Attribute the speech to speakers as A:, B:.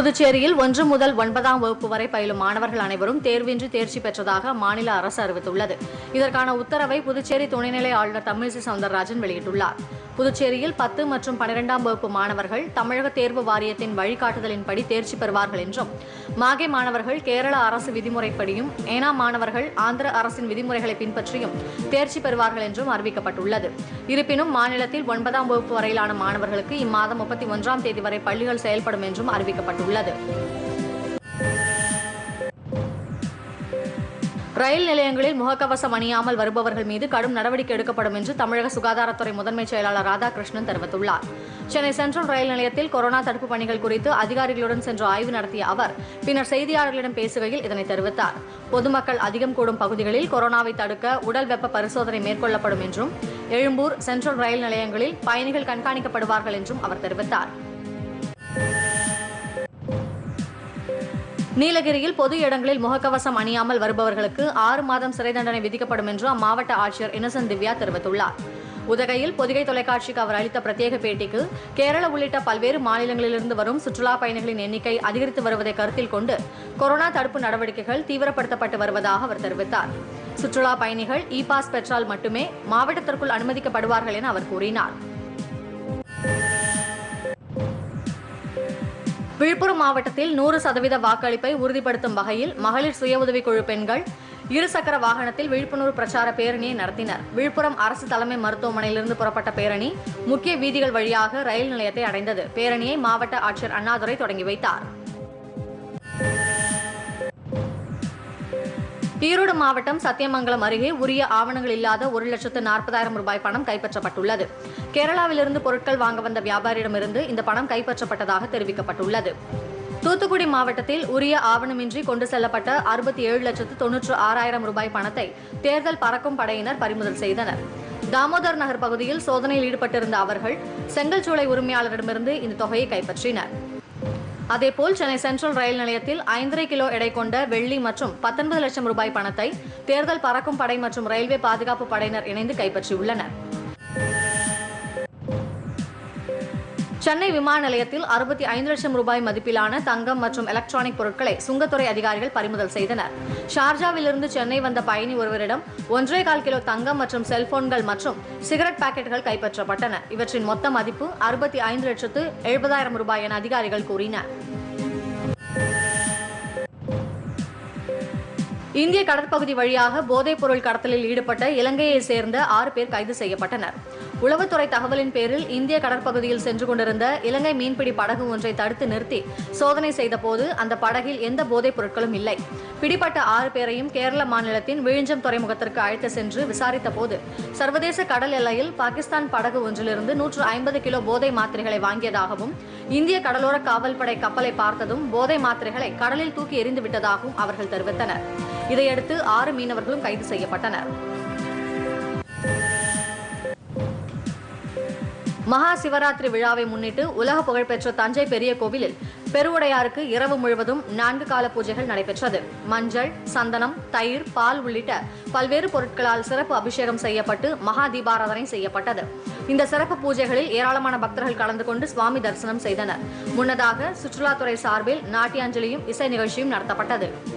A: புதுச்சேரியில் ஒன்று முதல் ஒன்பதாம் வகுப்பு வரை பயிலும் மாணவர்கள் அனைவரும் தேர்வின்றி தேர்ச்சி பெற்றதாக மாநில அரசு அறிவித்துள்ளது இதற்கான உத்தரவை புதுச்சேரி துணைநிலை ஆளுநர் தமிழிசை சவுந்தரராஜன் வெளியிட்டுள்ளார் புதுச்சேரியில் பத்து மற்றும் பனிரெண்டாம் வகுப்பு மாணவர்கள் தமிழக தேர்வு வாரியத்தின் வழிகாட்டுதலின்படி தேர்ச்சி பெறுவார்கள் என்றும் மாகே மாணவர்கள் கேரள அரசு விதிமுறைப்படியும் ஏனாம் மாணவர்கள் ஆந்திர அரசின் விதிமுறைகளை பின்பற்றியும் தேர்ச்சி பெறுவார்கள் என்றும் அறிவிக்கப்பட்டுள்ளது இருப்பினும் மாநிலத்தில் ஒன்பதாம் வகுப்பு வரையிலான மாணவர்களுக்கு இம்மாதம் முப்பத்தி ஒன்றாம் தேதி வரை பள்ளிகள் செயல்படும் என்றும் அறிவிக்கப்பட்டுள்ளது ரயில் நிலையங்களில் முகக்கவசம் அணியாமல் வருபவர்கள் மீது கடும் நடவடிக்கை எடுக்கப்படும் என்று தமிழக சுகாதாரத்துறை முதன்மை செயலாளர் ராதாகிருஷ்ணன் தெரிவித்துள்ளார் சென்னை சென்ட்ரல் ரயில் நிலையத்தில் கொரோனா தடுப்பு பணிகள் குறித்து அதிகாரிகளுடன் சென்று ஆய்வு நடத்திய அவர் பின்னர் செய்தியாளர்களிடம் பேசுகையில் இதனை தெரிவித்தார் பொதுமக்கள் அதிகம் கூடும் பகுதிகளில் கொரோனாவை தடுக்க உடல் வெப்ப பரிசோதனை மேற்கொள்ளப்படும் என்றும் எழும்பூர் சென்ட்ரல் ரயில் நிலையங்களில் பயணிகள் கண்காணிக்கப்படுவார்கள் என்றும் அவர் தெரிவித்தார் நீலகிரியில் பொது இடங்களில் முகக்கவசம் அணியாமல் வருபவர்களுக்கு ஆறு மாதம் சிறை தண்டனை விதிக்கப்படும் என்று அம்மாவட்ட ஆட்சியர் இன்னசென்ட் திவ்யா தெரிவித்துள்ளார் உதகையில் பொதிகை தொலைக்காட்சிக்கு அவர் அளித்த பிரத்யேக பேட்டிக்கு கேரள உள்ளிட்ட பல்வேறு மாநிலங்களிலிருந்து வரும் சுற்றுலா பயணிகளின் எண்ணிக்கை அதிகரித்து வருவதை கருத்தில் கொண்டு கொரோனா தடுப்பு நடவடிக்கைகள் தீவிரப்படுத்தப்பட்டு வருவதாக அவர் தெரிவித்தார் சுற்றுலா பயணிகள் இ பாஸ் பெற்றால் மட்டுமே மாவட்டத்திற்குள் அனுமதிக்கப்படுவார்கள் என அவர் கூறினார் விழுப்புரம் மாவட்டத்தில் நூறு சதவீத வாக்களிப்பை உறுதிப்படுத்தும் வகையில் மகளிர் சுய உதவிக்குழு பெண்கள் இருசக்கர வாகனத்தில் விழிப்புணர்வு பிரச்சார பேரணியை நடத்தினர் விழுப்புரம் அரசு தலைமை மருத்துவமனையிலிருந்து புறப்பட்ட பேரணி முக்கிய வீதிகள் வழியாக ரயில் நிலையத்தை அடைந்தது பேரணியை மாவட்ட ஆட்சியர் அண்ணாதுரை தொடங்கி வைத்தார் ஈரோடு மாவட்டம் சத்தியமங்கலம் அருகே உரிய ஆவணங்கள் இல்லாத ஒரு லட்சத்து நாற்பதாயிரம் ரூபாய் பணம் கைப்பற்றப்பட்டுள்ளது கேரளாவிலிருந்து பொருட்கள் வாங்க வந்த வியாபாரியிடமிருந்து இந்த பணம் கைப்பற்றப்பட்டதாக தெரிவிக்கப்பட்டுள்ளது தூத்துக்குடி மாவட்டத்தில் உரிய ஆவணமின்றி கொண்டு செல்லப்பட்ட அறுபத்தி ஏழு லட்சத்து தொன்னூற்று ஆறாயிரம் ரூபாய் பணத்தை தேர்தல் பறக்கும் படையினர் பறிமுதல் செய்தனர் தாமோதர் நகர் பகுதியில் சோதனையில் ஈடுபட்டிருந்த அவர்கள் செங்கல்சூளை உரிமையாளரிடமிருந்து இந்த தொகையை கைப்பற்றினர் அதேபோல் சென்னை சென்ட்ரல் ரயில் நிலையத்தில் ஐந்தரை கிலோ எடை கொண்ட வெள்ளி மற்றும் பத்தொன்பது லட்சம் ரூபாய் பணத்தை தேர்தல் பறக்கும் படை மற்றும் ரயில்வே பாதுகாப்பு படையினர் இணைந்து கைப்பற்றியுள்ளனர் சென்னை விமான நிலையத்தில் அறுபத்தி ஐந்து லட்சம் ரூபாய் மதிப்பிலான தங்கம் மற்றும் எலக்ட்ரானிக் பொருட்களை சுங்கத்துறை அதிகாரிகள் பறிமுதல் செய்தனர் ஷார்ஜாவிலிருந்து சென்னை வந்த பயணி ஒருவரிடம் ஒன்றே கால் கிலோ தங்கம் மற்றும் செல்போன்கள் மற்றும் சிகரெட் பாக்கெட்டுகள் கைப்பற்றப்பட்டன இவற்றின் மொத்த மதிப்பு அறுபத்தி ஐந்து லட்சத்து எழுபதாயிரம் ரூபாய் என அதிகாரிகள் கூறினர் இந்திய கடற்பகுதி வழியாக போதைப் பொருள் கடத்தலில் ஈடுபட்ட இலங்கையைச் சேர்ந்த ஆறு பேர் கைது செய்யப்பட்டனர் உளவுத்துறை தகவலின் பேரில் இந்திய கடற்பகுதியில் சென்று கொண்டிருந்த இலங்கை மீன்பிடி படகு ஒன்றை தடுத்து நிறுத்தி சோதனை செய்தபோது அந்த படகில் எந்த போதைப் பொருட்களும் இல்லை பிடிப்பட்ட ஆறு பேரையும் கேரள மாநிலத்தின் விழிஞ்சம் துறைமுகத்திற்கு அழைத்து சென்று விசாரித்த போது சர்வதேச கடல் எல்லையில் பாகிஸ்தான் படகு ஒன்றிலிருந்து நூற்று ஐம்பது கிலோ போதை மாத்திரைகளை வாங்கியதாகவும் இந்திய கடலோர காவல்படை கப்பலை பார்த்ததும் போதை மாத்திரைகளை கடலில் தூக்கி எறிந்து விட்டதாகவும் அவர்கள் தெரிவித்தனர் இதையடுத்து ஆறு மீனவர்களும் கைது செய்யப்பட்டனர் மகா சிவராத்திரி விழாவை முன்னிட்டு உலக புகழ்பெற்ற தஞ்சை பெரிய கோவிலில் பெருவுடையாருக்கு இரவு முழுவதும் நான்கு கால பூஜைகள் நடைபெற்றது மஞ்சள் சந்தனம் தயிர் பால் உள்ளிட்ட பல்வேறு பொருட்களால் சிறப்பு அபிஷேகம் செய்யப்பட்டு மகா தீபாராதனை செய்யப்பட்டது இந்த சிறப்பு பூஜைகளில் ஏராளமான பக்தர்கள் கலந்து கொண்டு சுவாமி தரிசனம் செய்தனர் முன்னதாக சுற்றுலாத்துறை சார்பில் நாட்டியாஞ்சலியும் இசை நிகழ்ச்சியும் நடத்தப்பட்டது